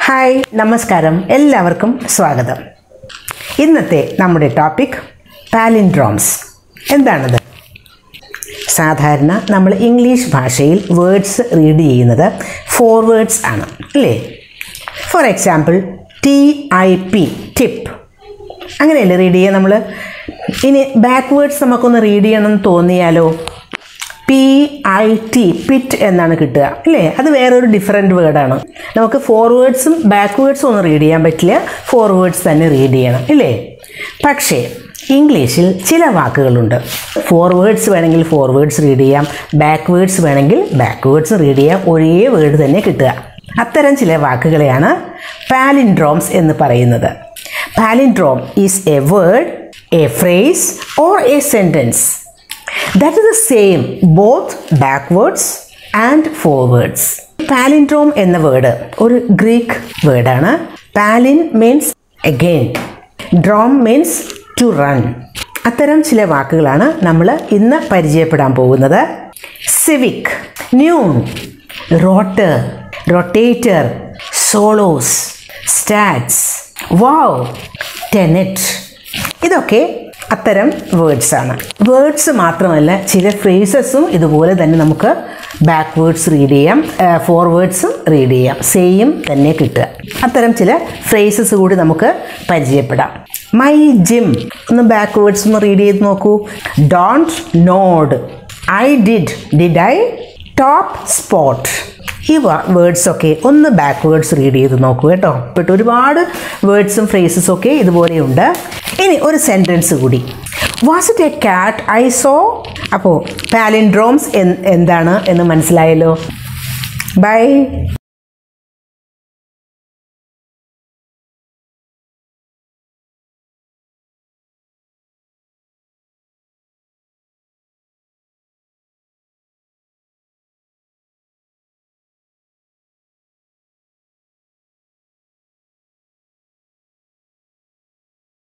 hi നമസ്കാരം എല്ലാവർക്കും സ്വാഗതം ഇന്നത്തെ നമ്മുടെ ടോപ്പിക് പാലിൻഡ്രോംസ് എന്താണത് സാധാരണ നമ്മൾ ഇംഗ്ലീഷ് ഭാഷയിൽ വേർഡ്സ് റീഡ് ചെയ്യുന്നത് ഫോർവേഡ്സ് ആണ് അല്ലേ for example T I P tip അങ്ങനെയല്ലേ റീഡ് ചെയ്യുക നമ്മൾ ഇനി ബാക്ക്വേഡ്സ് നമുക്കൊന്ന് റീഡ് ചെയ്യണമെന്ന് തോന്നിയാലോ പി ഐ ടി പിറ്റ് എന്നാണ് കിട്ടുക അല്ലേ അത് വേറൊരു ഡിഫറെൻറ്റ് വേർഡാണ് നമുക്ക് ഫോർവേഡ്സും ബാക്ക്വേഡ്സും ഒന്നും റീഡ് ചെയ്യാൻ പറ്റില്ല ഫോർവേഡ്സ് തന്നെ റീഡ് ചെയ്യണം ഇല്ലേ പക്ഷേ ഇംഗ്ലീഷിൽ ചില വാക്കുകളുണ്ട് ഫോർവേഡ്സ് വേണമെങ്കിൽ ഫോർവേഡ്സ് റീഡ് ചെയ്യാം ബാക്ക്വേഡ്സ് വേണമെങ്കിൽ ബാക്ക്വേഡ്സ് റീഡ് ചെയ്യാം ഒരേ വേർഡ് തന്നെ കിട്ടുക അത്തരം ചില വാക്കുകളെയാണ് പാലിൻഡ്രോംസ് എന്ന് പറയുന്നത് palindrome is a word a phrase or a sentence that is the same both backwards and forwards palindrome എന്ന വേർഡ് ഒരു ഗ്രീക്ക് വേർഡാണ് palin means again drome means to run അത്തരം ചില വാക്കുകളാണ് നമ്മൾ ഇന്ന് പരിചയപ്പെടാൻ പോകുന്നത് civic noon rotor rotator solos stats wow tenet ഇതൊക്കെ അത്തരം വേർഡ്സ് ആണ് വേർഡ്സ് മാത്രമല്ല ചില ഫ്രേസസും ഇതുപോലെ തന്നെ നമുക്ക് ബാക്ക്വേഡ്സ് റീഡ് ചെയ്യാം ഫോർവേഡ്സും റീഡ് ചെയ്യാം സെയിം തന്നെ കിട്ടുക അത്തരം ചില ഫ്രേസസ് കൂടി നമുക്ക് പരിചയപ്പെടാം മൈ ജിം ഒന്ന് ബാക്ക്വേഡ്സ് ഒന്ന് റീഡ് ചെയ്ത് നോക്കൂ don't nod I did did I top spot ഈ വേർഡ്സ് ഒക്കെ ഒന്ന് ബാക്ക്വേഡ്സ് റീഡ് ചെയ്ത് നോക്കൂ കേട്ടോ ഇപ്പോട്ട് ഒരുപാട് വേർഡ്സും ഫ്രേസസും ഒക്കെ ഇതുപോലെയുണ്ട് ഇനി ഒരു സെൻറ്റൻസ് കൂടി was it a cat I saw അപ്പോൾ പാലിൻഡ്രോംസ് എന്താണ് എന്ന് മനസ്സിലായല്ലോ ബൈ